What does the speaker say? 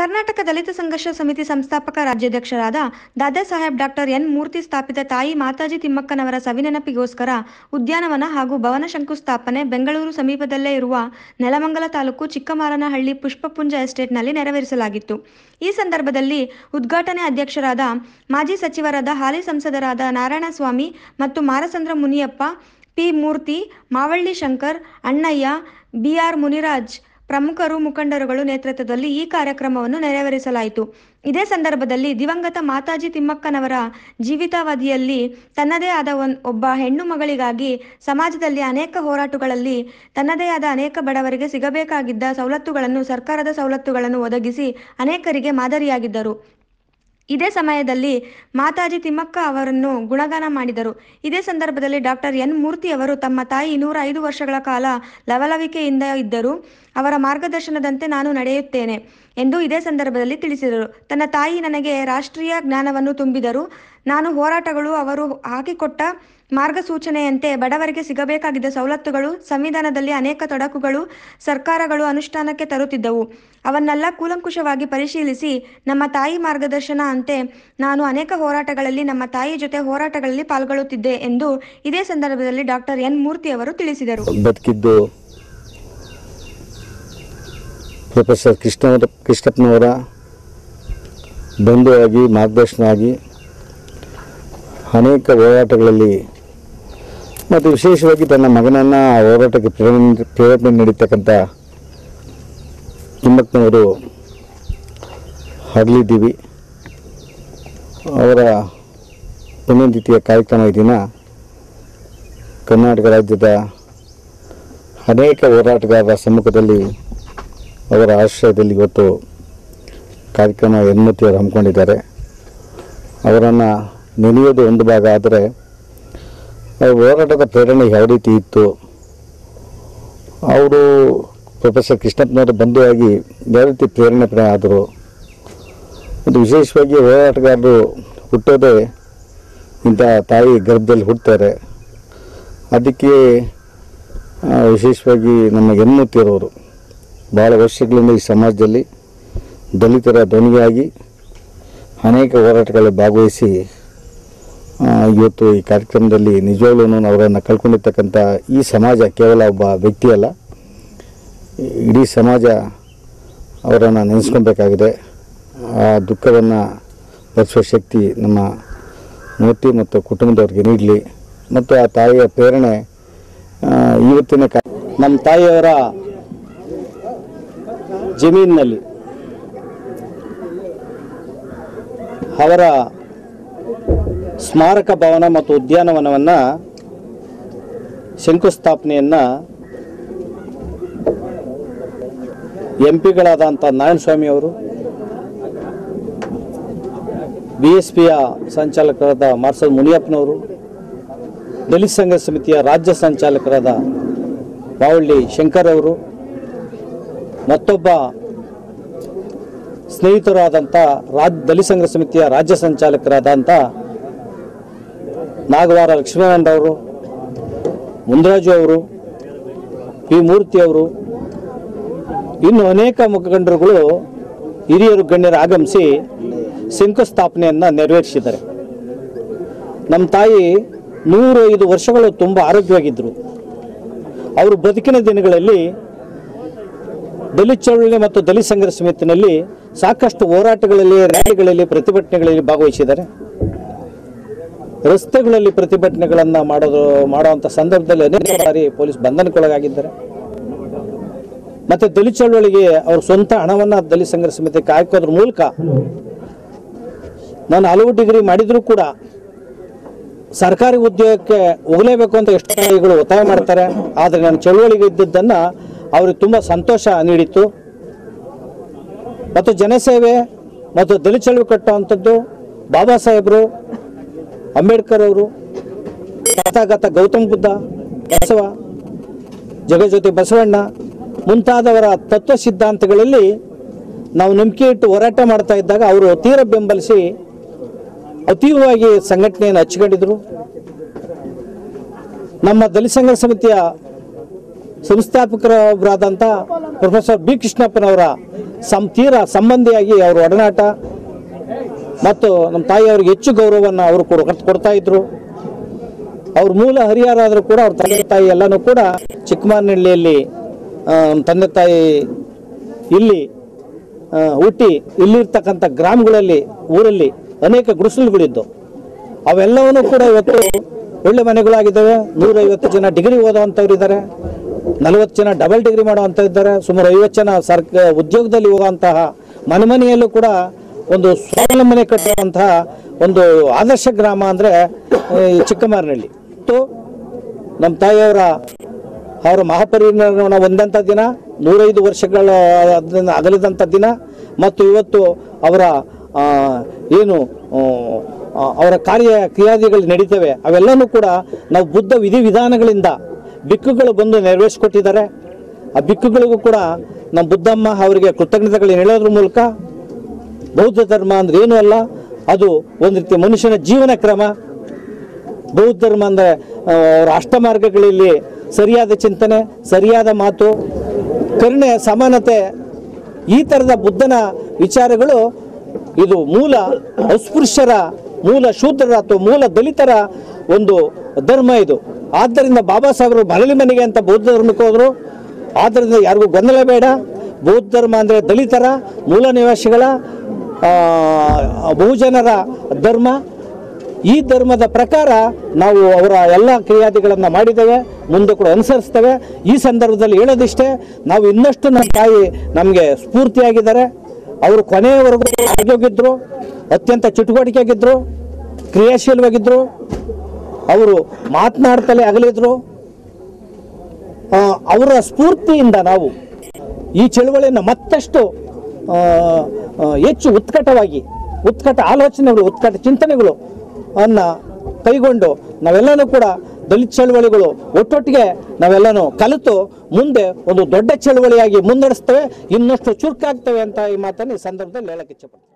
ಕರ್ನಾಟಕ ದಲಿತ ಸಂಘರ್ಷ ಸಮಿತಿ ಸಂಸ್ಥಾಪಕ ರಾಜ್ಯಾಧ್ಯಕ್ಷರಾದ Dada Saheb doctor N Murthy ಸ್ಥಾಪಿತ ತಾಯಿ ಮಾತಾಜಿ ತಿಮ್ಮಕ್ಕನವರ ಸವಿನೆನಪಿಗೋಸ್ಕರ ಉದ್ಯಾನವನ ಹಾಗೂ ಭವನ ಶಂಕುಸ್ಥಾಪನೆ ಬೆಂಗಳೂರು ಸಮೀಪದಲ್ಲೇ ಇರುವ ನೆಲಮಂಗಲ ತಾಲೂಕು ಚಿಕ್ಕಮಾರನಹಳ್ಳಿ ಪುಷ್ಪಪುಂಜ ಎಸ್ಟೇಟ್ನಲ್ಲಿ ನೆರವೇರಿಸಲಾಗಿತ್ತು ಈ ಸಂದರ್ಭದಲ್ಲಿ ಉದ್ಘಾಟನೆ ಅಧ್ಯಕ್ಷರಾದ ಮಾಜಿ ಸಚಿವರಾದ ಹಾಲಿ ಸಂಸದರಾದ ನಾರಾಯಣಸ್ವಾಮಿ ಮತ್ತು ಮಾರಸಂದ್ರ ಮುನಿಯಪ್ಪ ಪಿ ಮೂರ್ತಿ ಮಾವಳ್ಳಿ ಶಂಕರ್ ಅಣ್ಣಯ್ಯ ಬಿಆರ್ ಮುನಿರಾಜ್ ಪ್ರಮುಖರು ಮುಖಂಡರುಗಳು ನೇತೃತ್ವದಲ್ಲಿ ಈ ಕಾರ್ಯಕ್ರಮವನ್ನು ನೆರವೇರಿಸಲಾಯಿತು ಇದೇ ಸಂದರ್ಭದಲ್ಲಿ ದಿವಂಗತ ಮಾತಾಜಿ ತಿಮ್ಮಕ್ಕನವರ ಜೀವಿತಾವಧಿಯಲ್ಲಿ ತನ್ನದೇ ಆದ ಒನ್ ಒಬ್ಬ ಹೆಣ್ಣು ಮಗಳಿಗಾಗಿ ಸಮಾಜದಲ್ಲಿ ಅನೇಕ ಹೋರಾಟಗಳಲ್ಲಿ ತನ್ನದೇ ಆದ ಅನೇಕ ಬಡವರಿಗೆ ಸಿಗಬೇಕಾಗಿದ್ದ ಸವಲತ್ತುಗಳನ್ನು ಸರ್ಕಾರದ ಸವಲತ್ತುಗಳನ್ನು ಒದಗಿಸಿ ಅನೇಕರಿಗೆ ಮಾದರಿಯಾಗಿದ್ದರು ಇದೇ ಸಮಯದಲ್ಲಿ ಮಾತಾಜಿ ತಿಮ್ಮಕ್ಕ ಅವರನ್ನು ಗುಣಗಾನ ಮಾಡಿದರು ಇದೇ ಸಂದರ್ಭದಲ್ಲಿ ಡಾಕ್ಟರ್ ಎನ್ ಮೂರ್ತಿ ಅವರು ತಮ್ಮ ತಾಯಿ ನೂರ ಐದು ವರ್ಷಗಳ ಕಾಲ ಲವಲವಿಕೆಯಿಂದ ಇದ್ದರು ಅವರ ಮಾರ್ಗದರ್ಶನದಂತೆ ನಾನು ನಡೆಯುತ್ತೇನೆ ಎಂದು ಇದೇ ಸಂದರ್ಭದಲ್ಲಿ ತಿಳಿಸಿದರು ತನ್ನ ತಾಯಿ ನನಗೆ ರಾಷ್ಟ್ರೀಯ ಜ್ಞಾನವನ್ನು ತುಂಬಿದರು ನಾನು ಹೋರಾಟಗಳು ಅವರು ಹಾಕಿಕೊಟ್ಟ ಮಾರ್ಗಸೂಚನೆಯಂತೆ ಬಡವರಿಗೆ ಸಿಗಬೇಕಾಗಿದ್ದ ಸವಲತ್ತುಗಳು ಸಂವಿಧಾನದಲ್ಲಿ ಅನೇಕ ತೊಡಕುಗಳು ಸರ್ಕಾರಗಳು ಅನುಷ್ಠಾನಕ್ಕೆ ತರುತ್ತಿದ್ದವು ಅವನ್ನೆಲ್ಲ ಕೂಲಂಕುಷವಾಗಿ ಪರಿಶೀಲಿಸಿ ನಮ್ಮ ತಾಯಿ ಮಾರ್ಗದರ್ಶನ ಅಂತೆ ನಾನು ಅನೇಕ ಹೋರಾಟಗಳಲ್ಲಿ ನಮ್ಮ ತಾಯಿ ಜೊತೆ ಹೋರಾಟಗಳಲ್ಲಿ ಪಾಲ್ಗೊಳ್ಳುತ್ತಿದ್ದೆ ಎಂದು ಇದೇ ಸಂದರ್ಭದಲ್ಲಿ ಡಾಕ್ಟರ್ ಎನ್ ಮೂರ್ತಿ ಅವರು ತಿಳಿಸಿದರು ಬದುಕಿದ್ದು ಪ್ರೊಫೆಸರ್ ಕೃಷ್ಣವರ ಕೃಷ್ಣಪ್ಪನವರ ಬಂಧುವಾಗಿ ಮಾರ್ಗದರ್ಶನವಾಗಿ ಅನೇಕ ಹೋರಾಟಗಳಲ್ಲಿ ಮತ್ತು ವಿಶೇಷವಾಗಿ ತನ್ನ ಮಗನನ್ನು ಆ ಹೋರಾಟಕ್ಕೆ ಪ್ರೇರಣೆ ಪ್ರೇರಣೆ ನೀಡಿರ್ತಕ್ಕಂಥ ತಿಮ್ಮಕ್ಕನವರು ಹರಳಿದ್ದೀವಿ ಅವರ ಪುಣ್ಯತಿಥಿಯ ಕಾರ್ಯಕ್ರಮ ಈ ದಿನ ಕರ್ನಾಟಕ ರಾಜ್ಯದ ಅನೇಕ ಹೋರಾಟಗಾರರ ಸಮ್ಮುಖದಲ್ಲಿ ಅವರ ಆಶ್ರಯದಲ್ಲಿ ಇವತ್ತು ಕಾರ್ಯಕ್ರಮ ಹೆಣ್ಮತಿಯವರು ಹಮ್ಮಿಕೊಂಡಿದ್ದಾರೆ ಅವರನ್ನು ನೆನೆಯೋದು ಒಂದು ಭಾಗ ಆದರೆ ಅವ್ರ ಹೋರಾಟದ ಪ್ರೇರಣೆ ಯಾವ ರೀತಿ ಇತ್ತು ಅವರು ಪ್ರೊಫೆಸರ್ ಕೃಷ್ಣಪ್ಪನವರ ಬಂಧುವಾಗಿ ಯಾವ ರೀತಿ ಪ್ರೇರಣೆ ಪ್ರೇರಣೆ ಆದರು ಮತ್ತು ವಿಶೇಷವಾಗಿ ಹೋರಾಟಗಾರರು ಹುಟ್ಟೋದೇ ಇಂಥ ತಾಯಿ ಗರ್ಭದಲ್ಲಿ ಹುಡ್ತಾರೆ ಅದಕ್ಕೆ ಆ, ವಿಶೇಷವಾಗಿ ನಮ್ಮ ಹೆಣ್ಮತಿಯರವರು ಭಾಳ ವರ್ಷಗಳಿಂದ ಈ ಸಮಾಜದಲ್ಲಿ ದಲಿತರ ಧ್ವನಿಯಾಗಿ ಅನೇಕ ಹೋರಾಟಗಳಲ್ಲಿ ಭಾಗವಹಿಸಿ ಆ, ಇವತ್ತು ಈ ಕಾರ್ಯಕ್ರಮದಲ್ಲಿ ನಿಜವಾಗ್ಲೂ ಅವರನ್ನು ಕಳ್ಕೊಂಡಿರ್ತಕ್ಕಂಥ ಈ ಸಮಾಜ ಕೇವಲ ಒಬ್ಬ ವ್ಯಕ್ತಿ ಅಲ್ಲ ಇಡೀ ಸಮಾಜ ಅವರನ್ನು ನೆನೆಸ್ಕೊಬೇಕಾಗಿದೆ ಆ ದುಃಖವನ್ನು ಭರಿಸುವ ಶಕ್ತಿ ನಮ್ಮ ಮೂರ್ತಿ ಮತ್ತು ಕುಟುಂಬದವ್ರಿಗೆ ನೀಡಲಿ ಮತ್ತು ಆ ತಾಯಿಯ ಪ್ರೇರಣೆ ಆ, ಇವತ್ತಿನ ಕಾ ನಮ್ಮ ತಾಯಿಯವರ ಜಮೀನಿನಲ್ಲಿ ಅವರ ಸ್ಮಾರಕ ಭವನ ಮತ್ತು ಉದ್ಯಾನವನವನ್ನು ಶಂಕುಸ್ಥಾಪನೆಯನ್ನು ಎಂ ಪಿಗಳಾದಂಥ ನಾರಾಯಣಸ್ವಾಮಿ ಅವರು ಬಿ ಎಸ್ ಪಿಯ ಸಂಚಾಲಕರಾದ ಮಾರ್ಸಲ್ ಮುನಿಯಪ್ಪನವರು ದಲಿತ ಸಂಘ ಸಮಿತಿಯ ರಾಜ್ಯ ಸಂಚಾಲಕರಾದ ಮಾವಳ್ಳಿ ಶಂಕರ್ ಅವರು ಮತ್ತೊಬ್ಬ ಸ್ನೇಹಿತರಾದಂಥ ರಾಜ್ ದಲಿತ ಸಂಘ ಸಮಿತಿಯ ರಾಜ್ಯ ಸಂಚಾಲಕರಾದಂಥ ನಾಗವಾರ ಲಕ್ಷ್ಮೀನಾರಾಯಣರವರು ಮುಂದರಾಜು ಅವರು ಪಿ ಮೂರ್ತಿ ಅವರು ಇನ್ನು ಅನೇಕ ಮುಖಂಡರುಗಳು ಹಿರಿಯರು ಗಣ್ಯರು ಆಗಮಿಸಿ ಶಂಕುಸ್ಥಾಪನೆಯನ್ನು ನೆರವೇರಿಸಿದ್ದಾರೆ ನಮ್ಮ ತಾಯಿ ನೂರೈದು ವರ್ಷಗಳು ತುಂಬ ಆರೋಗ್ಯವಾಗಿದ್ದರು ಅವರು ಬದುಕಿನ ದಿನಗಳಲ್ಲಿ ದಲಿತ ಚಳವಳಿ ಮತ್ತು ದಲಿತ ಸಂಘರ್ಷ ಸಮಿತಿನಲ್ಲಿ ಸಾಕಷ್ಟು ಹೋರಾಟಗಳಲ್ಲಿ ರ್ಯಾಲಿಗಳಲ್ಲಿ ಪ್ರತಿಭಟನೆಗಳಲ್ಲಿ ಭಾಗವಹಿಸಿದ್ದಾರೆ ರಸ್ತೆಗಳಲ್ಲಿ ಪ್ರತಿಭಟನೆಗಳನ್ನು ಮಾಡೋದು ಮಾಡುವಂಥ ಸಂದರ್ಭದಲ್ಲಿ ಅನೇಕ ಬಾರಿ ಪೊಲೀಸ್ ಬಂಧನಕ್ಕೊಳಗಾಗಿದ್ದಾರೆ ಮತ್ತೆ ದಲಿತ ಚಳವಳಿಗೆ ಅವ್ರ ಸ್ವಂತ ಹಣವನ್ನು ದಲಿತ ಸಂಘರ್ಷ ಸಮಿತಿಗೆ ಹಾಕೋದ್ರ ಮೂಲಕ ನಾನು ಹಲವು ಡಿಗ್ರಿ ಮಾಡಿದರೂ ಕೂಡ ಸರ್ಕಾರಿ ಉದ್ಯೋಗಕ್ಕೆ ಹೋಗಲೇಬೇಕು ಅಂತ ಎಷ್ಟು ತಾಯಿಗಳು ಒತ್ತಾಯ ಮಾಡ್ತಾರೆ ಆದರೆ ನಾನು ಚಳುವಳಿಗೆ ಇದ್ದದ್ದನ್ನು ಅವ್ರಿಗೆ ತುಂಬ ಸಂತೋಷ ನೀಡಿತ್ತು ಮತ್ತು ಜನಸೇವೆ ಮತ್ತು ದಲಿತ ಚಳುವಳಿ ಕಟ್ಟುವಂಥದ್ದು ಬಾಬಾ ಸಾಹೇಬರು ಅಂಬೇಡ್ಕರ್ ಅವರು ತಥಾಗತ ಗೌತಮ್ ಬುದ್ಧ ಬಸವ ಜಗಜ್ಯೋತಿ ಬಸವಣ್ಣ ಮುಂತಾದವರ ತತ್ವ ಸಿದ್ಧಾಂತಗಳಲ್ಲಿ ನಾವು ನಂಬಿಕೆ ಇಟ್ಟು ಹೋರಾಟ ಮಾಡ್ತಾ ಇದ್ದಾಗ ಅವರು ತೀರ ಬೆಂಬಲಿಸಿ ಅತೀವವಾಗಿ ಸಂಘಟನೆಯನ್ನು ಹಚ್ಕೊಂಡಿದ್ರು ನಮ್ಮ ದಲಿತ ಸಂಘ ಸಮಿತಿಯ ಸಂಸ್ಥಾಪಕರೊಬ್ಬರಾದಂಥ ಪ್ರೊಫೆಸರ್ ಬಿ ಕೃಷ್ಣಪ್ಪನವರ ಸಂ ತೀರಾ ಸಂಬಂಧಿಯಾಗಿ ಅವರ ಒಡನಾಟ ಮತ್ತು ನಮ್ಮ ತಾಯಿಯವರಿಗೆ ಹೆಚ್ಚು ಗೌರವವನ್ನು ಅವರು ಕೊಡ್ ಕೊಡ್ತಾ ಇದ್ರು ಅವ್ರ ಮೂಲ ಹರಿಹರ ಆದರೂ ಕೂಡ ಅವ್ರ ತಂದೆ ತಾಯಿ ಎಲ್ಲನೂ ಕೂಡ ಚಿಕ್ಕಮಾರನಹಳ್ಳಿಯಲ್ಲಿ ಆ, ನಮ್ಮ ತಂದೆ ತಾಯಿ ಇಲ್ಲಿ ಆ, ಹುಟ್ಟಿ ಇಲ್ಲಿರ್ತಕ್ಕಂಥ ಗ್ರಾಮಗಳಲ್ಲಿ ಊರಲ್ಲಿ ಅನೇಕ ಗುಡಿಸಲುಗಳಿದ್ದು ಅವೆಲ್ಲವನ್ನೂ ಕೂಡ ಇವತ್ತು ಒಳ್ಳೆ ಮನೆಗಳಾಗಿದ್ದಾವೆ ನೂರೈವತ್ತು ಜನ ಡಿಗ್ರಿ ಓದೋವಂಥವ್ರು ಇದ್ದಾರೆ ನಲವತ್ತು ಜನ ಡಬಲ್ ಡಿಗ್ರಿ ಮಾಡೋವಂಥ ಇದ್ದಾರೆ ಸುಮಾರು ಐವತ್ತು ಜನ ಸರ್ಕ ಉದ್ಯೋಗದಲ್ಲಿ ಹೋಗುವಂತಹ ಮನೆ ಮನೆಯಲ್ಲೂ ಕೂಡ ಒಂದು ಸ್ವಾವಲಂಬನೆ ಕಟ್ಟುವಂತಹ ಒಂದು ಆದರ್ಶ ಗ್ರಾಮ ಅಂದರೆ ಈ ಚಿಕ್ಕಮಾರನಹಳ್ಳಿ ಮತ್ತು ನಮ್ಮ ತಾಯಿಯವರ ಅವರ ಮಹಾಪರಿನಿರ್ವಾಣ ಹೊಂದಂಥ ದಿನ ನೂರೈದು ವರ್ಷಗಳ ಅದನ್ನ ಅಗಲಿದಂಥ ದಿನ ಮತ್ತು ಇವತ್ತು ಅವರ ಆ, ಏನು ಆ, ಅವರ ಕಾರ್ಯ ಕ್ರಿಯಾದಿಗಳು ನಡೀತವೆ ಅವೆಲ್ಲನೂ ಕೂಡ ನಾವು ಬುದ್ಧ ವಿಧಿವಿಧಾನಗಳಿಂದ ಬಿಕ್ಕುಗಳು ಬಂದು ನೆರವೇರಿಸ್ಕೊಟ್ಟಿದ್ದಾರೆ ಆ ಬಿಕ್ಕುಗಳಿಗೂ ಕೂಡ ನಮ್ಮ ಬುದ್ಧಮ್ಮ ಅವರಿಗೆ ಕೃತಜ್ಞತೆಗಳನ್ನ ಹೇಳೋದ್ರ ಮೂಲಕ ಬೌದ್ಧ ಧರ್ಮ ಅಂದ್ರೆ ಏನೂ ಅಲ್ಲ ಅದು ಒಂದು ರೀತಿ ಮನುಷ್ಯನ ಜೀವನ ಕ್ರಮ ಬೌದ್ಧ ಧರ್ಮ ಅಂದರೆ ಅವರ ಅಷ್ಟಮಾರ್ಗಗಳಲ್ಲಿ ಸರಿಯಾದ ಚಿಂತನೆ ಸರಿಯಾದ ಮಾತು ಕರುಣೆ ಸಮಾನತೆ ಈ ಥರದ ಬುದ್ಧನ ವಿಚಾರಗಳು ಇದು ಮೂಲ ಅಸ್ಪೃಶ್ಯರ ಮೂಲ ಶೂದ್ರರ ಅಥವಾ ಮೂಲ ದಲಿತರ ಒಂದು ಧರ್ಮ ಇದು ಆದ್ದರಿಂದ ಬಾಬಾ ಸಾಹೇಬರು ಮರಳಿ ಮನೆಗೆ ಅಂತ ಬೌದ್ಧ ಧರ್ಮಕ್ಕೆ ಹೋದರು ಆದ್ದರಿಂದ ಯಾರಿಗೂ ಗೊಂದಲ ಬೇಡ ಬೌದ್ಧ ಧರ್ಮ ಅಂದರೆ ದಲಿತರ ಮೂಲ ನಿವಾಸಿಗಳ ಆ, ಬಹುಜನರ ಧರ್ಮ ಈ ಧರ್ಮದ ಪ್ರಕಾರ ನಾವು ಅವರ ಎಲ್ಲ ಕ್ರಿಯಾದಿಗಳನ್ನು ಮಾಡಿದ್ದೇವೆ ಮುಂದೆ ಕೂಡ ಅನುಸರಿಸ್ತೇವೆ ಈ ಸಂದರ್ಭದಲ್ಲಿ ಹೇಳೋದಿಷ್ಟೇ ನಾವು ಇನ್ನಷ್ಟು ನಮ್ಮ ತಾಯಿ ನಮಗೆ ಸ್ಫೂರ್ತಿಯಾಗಿದ್ದಾರೆ ಅವರು ಕೊನೆಯವರೆಗೂ ಆರೋಗ್ಯಗಿದ್ದರು ಅತ್ಯಂತ ಚಟುವಟಿಕೆಯಾಗಿದ್ದರು ಕ್ರಿಯಾಶೀಲವಾಗಿದ್ದರು ಅವರು ಮಾತನಾಡ್ತಲೇ ಅಗಲಿದ್ರು ಆ, ಅವರ ಸ್ಫೂರ್ತಿಯಿಂದ ನಾವು ಈ ಚಳುವಳಿಯನ್ನು ಮತ್ತಷ್ಟು ಆ, ಆ, ಹೆಚ್ಚು ಉತ್ಕಟವಾಗಿ ಉತ್ಕಟ ಆಲೋಚನೆಗಳು ಉತ್ಕಟ ಚಿಂತನೆಗಳು ಅನ್ನ ಕೈಗೊಂಡು ನಾವೆಲ್ಲನೂ ಕೂಡ ದಲಿತ ಚಳುವಳಿಗಳು ಒಟ್ಟೊಟ್ಟಿಗೆ ನಾವೆಲ್ಲನೂ ಕಲಿತು ಮುಂದೆ ಒಂದು ದೊಡ್ಡ ಚಳುವಳಿಯಾಗಿ ಮುನ್ನಡೆಸ್ತೇವೆ ಇನ್ನಷ್ಟು ಚುರುಕಾಗ್ತೇವೆ ಅಂತ ಈ ಮಾತನ್ನು ಈ ಸಂದರ್ಭದಲ್ಲಿ ಹೇಳಕ್ಕೆ ಇಚ್ಛೆಪಡ್ತೀನಿ